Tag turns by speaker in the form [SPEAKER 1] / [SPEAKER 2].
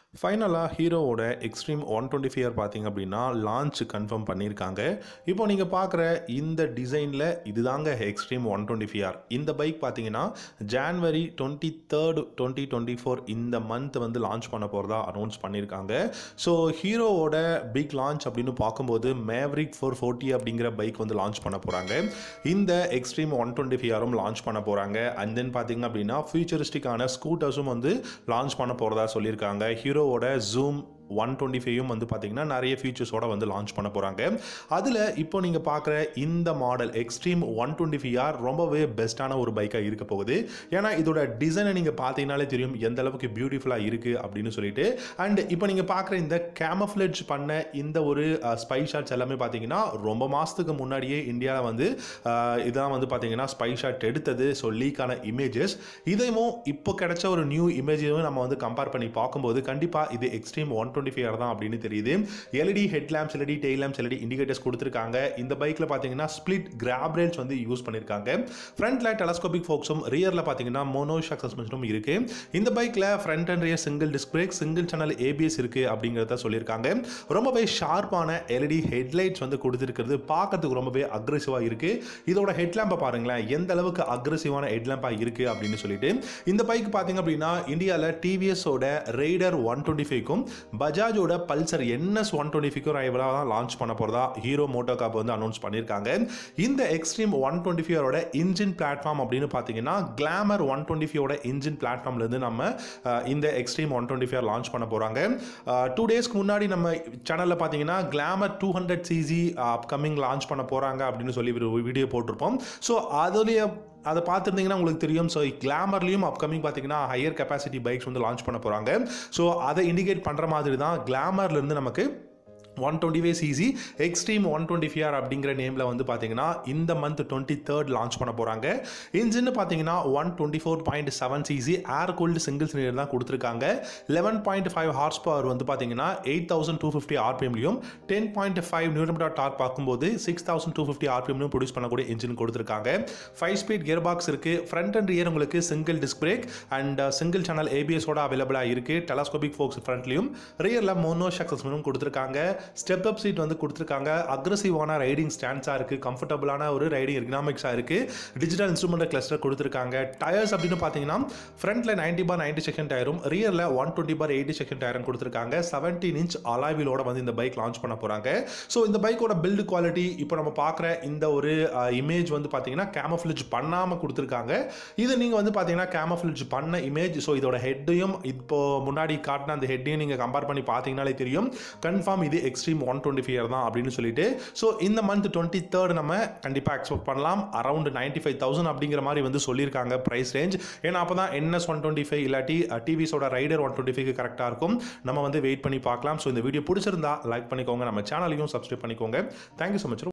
[SPEAKER 1] ஃபைனலாக ஹீரோவோட extreme one twenty five பார்த்தீங்க அப்படின்னா லான்ச் கன்ஃபார்ம் பண்ணியிருக்காங்க இப்போ நீங்கள் பார்க்குற இந்த டிசைனில் இதுதாங்க எக்ஸ்ட்ரீம் ஒன் டுவெண்ட்டி ஃபைவ் இந்த பைக் பார்த்தீங்கன்னா January twenty third twenty twenty four இந்த மந்த் வந்து லான்ச் பண்ண போகிறதா அனௌன்ஸ் பண்ணியிருக்காங்க ஸோ ஹீரோவோட பிக் லான்ச் அப்படின்னு பார்க்கும்போது மேவ்ரிக் ஃபோர் ஃபோர்ட்டி அப்படிங்கிற பைக் வந்து லான்ச் பண்ண போகிறாங்க இந்த Xtreme one twenty five launch பண்ண போகிறாங்க அண்ட் தென் பார்த்தீங்க அப்படின்னா ஃபியூச்சரிஸ்டிக்கான ஸ்கூட்டர்ஸும் வந்து லான்ச் பண்ண போகிறதா சொல்லியிருக்காங்க ஹீரோவோட ஜூம் ஒன் டுவெண்ட்டி ஃபைவும் வந்து பார்த்தீங்கன்னா நிறைய ஃபீச்சர்ஸோட வந்து லான்ச் பண்ண போகிறாங்க அதில் இப்போ நீங்கள் பார்க்குற இந்த model Xtreme one twenty five R ரொம்பவே பெஸ்ட்டான ஒரு பைக்காக இருக்க போகுது ஏன்னா இதோட டிசைனை நீங்கள் பார்த்தீங்கனாலே தெரியும் எந்த அளவுக்கு பியூட்டிஃபுல்லாக இருக்குது அப்படின்னு சொல்லிட்டு அண்ட் இப்போ நீங்கள் பார்க்குற இந்த கேமஃப்ளெட்ஜ் பண்ண இந்த ஒரு ஸ்பை ஷாட்ஸ் எல்லாமே பார்த்தீங்கன்னா ரொம்ப மாதத்துக்கு முன்னாடியே இந்தியாவில் வந்து அஹ், இதெல்லாம் வந்து பார்த்தீங்கன்னா ஸ்பை ஷாட் எடுத்தது ஸோ லீக்கான இமேஜஸ் இதையும் இப்போ கிடைச்ச ஒரு நியூ இமேஜையும் நம்ம வந்து கம்பேர் பண்ணி பார்க்கும்போது கண்டிப்பாக இது எக்ஸ்ட்ரீம் ஒன் டுவெண்ட்டி ஃபைவ் தான் அப்படின்னு தெரியுது LED head lamps LED tail lamps LED indicators கொடுத்துருக்காங்க இந்த பைக்கில் பார்த்தீங்கன்னா ஸ்பிளிட் கிராப் ரேல்ஸ் வந்து யூஸ் பண்ணியிருக்காங்க ஃப்ரண்ட்ல டெலஸ்கோபிக் ஃபோக்ஸும் ரியரில் பார்த்தீங்கன்னா மோனோஷாக் சஸ்பென்ஷனும் இருக்கு இந்த பைக்கில் front and rear single disc brake single channel ABS இருக்கு அப்படிங்கிறத சொல்லியிருக்காங்க ரொம்பவே ஷார்ப்பான எல்இடி ஹெட்லைட்ஸ் வந்து கொடுத்துருக்கிறது பார்க்கறதுக்கு ரொம்பவே அக்ரெசிவாக இருக்கு இதோட ஹெட்லாம்பை பாருங்களேன் எந்த அளவுக்கு அக்ரெசிவான ஹெட்லாம்பாக இருக்கு அப்படின்னு சொல்லிட்டு இந்த பைக் பார்த்தீங்க அப்படின்னா இந்தியாவில் டிவிஎஸோட ரெய்டர் ஒன் டுவெண்ட்டி ஃபைவ்க்கும் பஜாஜோட பல்சர் என்எஸ் ஒன் டுவெண்ட்டி ஃபைவ்க்கும் ரைவலாக தான் லான்ச் பண்ண போகிறதா ஹீரோ மோட்டோ காப் வந்து அனௌன்ஸ் பண்ணியிருக்காங்க இந்த எக்ஸ்ட்ரீம் ஒன் டுவெண்ட்டி ஃபைவோட இன்ஜின் பிளாட்ஃபார்ம் அப்படின்னு பார்த்தீங்கன்னா கிளாமர் ஒன் டுவெண்ட்டி ஃபைவோட இன்ஜின் பிளாட்ஃபார்ம்லேருந்து நம்ம அஹ், இந்த Xtreme one twenty five launch பண்ண போகிறாங்க டூ டேஸ்க்கு முன்னாடி நம்ம சேனலில் பார்த்தீங்கன்னா Glamour two hundred CC upcoming launch பண்ண போகிறாங்க அப்படின்னு சொல்லி ஒரு வீடியோ போட்டிருப்போம் ஸோ அதுலேயே அதை பார்த்துருந்தீங்கன்னா உங்களுக்கு தெரியும் ஸோ கிளாமர்லையும் அப்கமிங் பார்த்தீங்கன்னா ஹையர் கெப்பாசிட்டி பைக்ஸ் வந்து லான்ச் பண்ண போகிறாங்க ஸோ அதை இண்டிகேட் பண்ணுற மாதிரி தான் கிளாமர்லேருந்து நமக்கு one twenty five CC Xtreme one twenty five அப்படிங்கிற நேமில் வந்து பார்த்தீங்கன்னா இந்த மந்த் டுவெண்ட்டி தேர்ட் லான்ச் பண்ண போகிறாங்க இன்ஜின் பார்த்தீங்கன்னா one twenty four point seven CC air cooled single cylinder தான் கொடுத்துருக்காங்க eleven point five horse power வந்து பார்த்தீங்கன்னா எயிட் தௌசண்ட் டூ ஃபிஃப்டி ஆர்பிஎம்லையும் ten point five newton dot பார்க்கும்போது சிக்ஸ் தௌசண்ட் டூ ஃபிஃப்டி ஆர்பிஎம்லையும் ப்ரொடியூஸ் பண்ணக்கூடிய இன்ஜின் கொடுத்துருக்காங்க ஃபைவ் ஸ்பீட் கியர் பாக்ஸ் இருக்குது ஃப்ரண்ட் அண்ட் ரியர் உங்களுக்கு single disc brake and single channel ஏபிஎஸோட அவைலபிளாக இருக்குது டெலஸ்கோபிக் ஃபோக்ஸ் ஃப்ரண்ட்லையும் ரியரில் மோனோ சக்ஸஸ்ஃபுல்லும் கொடுத்துருக்காங்க ஸ்டெப் அப் சீட் வந்து கொடுத்துருக்காங்க அக்ரஸிவான ரைடிங் ஸ்டாண்ட்ஸாக இருக்குது கம்ஃபர்டபுளான ஒரு ரைடிங் எக்கனாமிக்ஸாக இருக்குது டிஜிட்டல் இன்ஸ்ட்ருமெண்ட் கிளஸ்டர் கொடுத்துருக்காங்க டயர்ஸ் அப்படின்னு பார்த்தீங்கன்னா ஃப்ரண்ட்டில் நைன்டி பார் நைன்டி செக்ஷன் டயரும் ரியரில் one twenty bar eighty section டயரும் கொடுத்துருக்காங்க செவன்டீன் இன்ச் அலாவிலோட வந்து இந்த பைக் லான்ச் பண்ண போகிறாங்க ஸோ இந்த பைக்கோட பில்டு குவாலிட்டி இப்போ நம்ம பார்க்குற இந்த ஒரு இமேஜ் வந்து பார்த்தீங்கன்னா கேமஃப்ளிஜ் பண்ணாமல் கொடுத்துருக்காங்க இது நீங்கள் வந்து பார்த்தீங்கன்னா கேமஃப்ளிஜ் பண்ண இமேஜ் ஸோ இதோட ஹெட்டையும் இப்போ முன்னாடி காட்டின அந்த ஹெட்டையும் நீங்கள் கம்பேர் பண்ணி பார்த்தீங்கனாலே தெரியும் கன்ஃபார்ம் இது எக்ஸ்ட்ரீம் ஒன் டுவெண்ட்டி ஃபைவ் தான் அப்படின்னு சொல்லிட்டு ஸோ இந்த மந்த் டுவெண்ட்டி தேர்ட் நம்ம கண்டிப்பாக எக்ஸ்பெக்ட் பண்ணலாம் அரௌண்ட் நைன்ட்டி ஃபைவ் தௌசண்ட் அப்படிங்கிற மாதிரி வந்து சொல்லியிருக்காங்க ப்ரைஸ் ரேஞ்ச் ஏன்னா அப்போ தான் என்எஸ் ஒன் டுவெண்ட்டி ஃபைவ் இல்லாட்டி டிவிஸோட ரைடர் ஒன் டுவெண்ட்டி ஃபைவ் கரெக்டாக இருக்கும் நம்ம வந்து வெயிட் பண்ணி பார்க்கலாம் ஸோ இந்த வீடியோ பிடிச்சிருந்தா லைக் பண்ணிக்கோங்க நம்ம சேனலையும் சப்ஸ்கிரைப் பண்ணிக்கோங்க தேங்க்யூ ஸோ மச்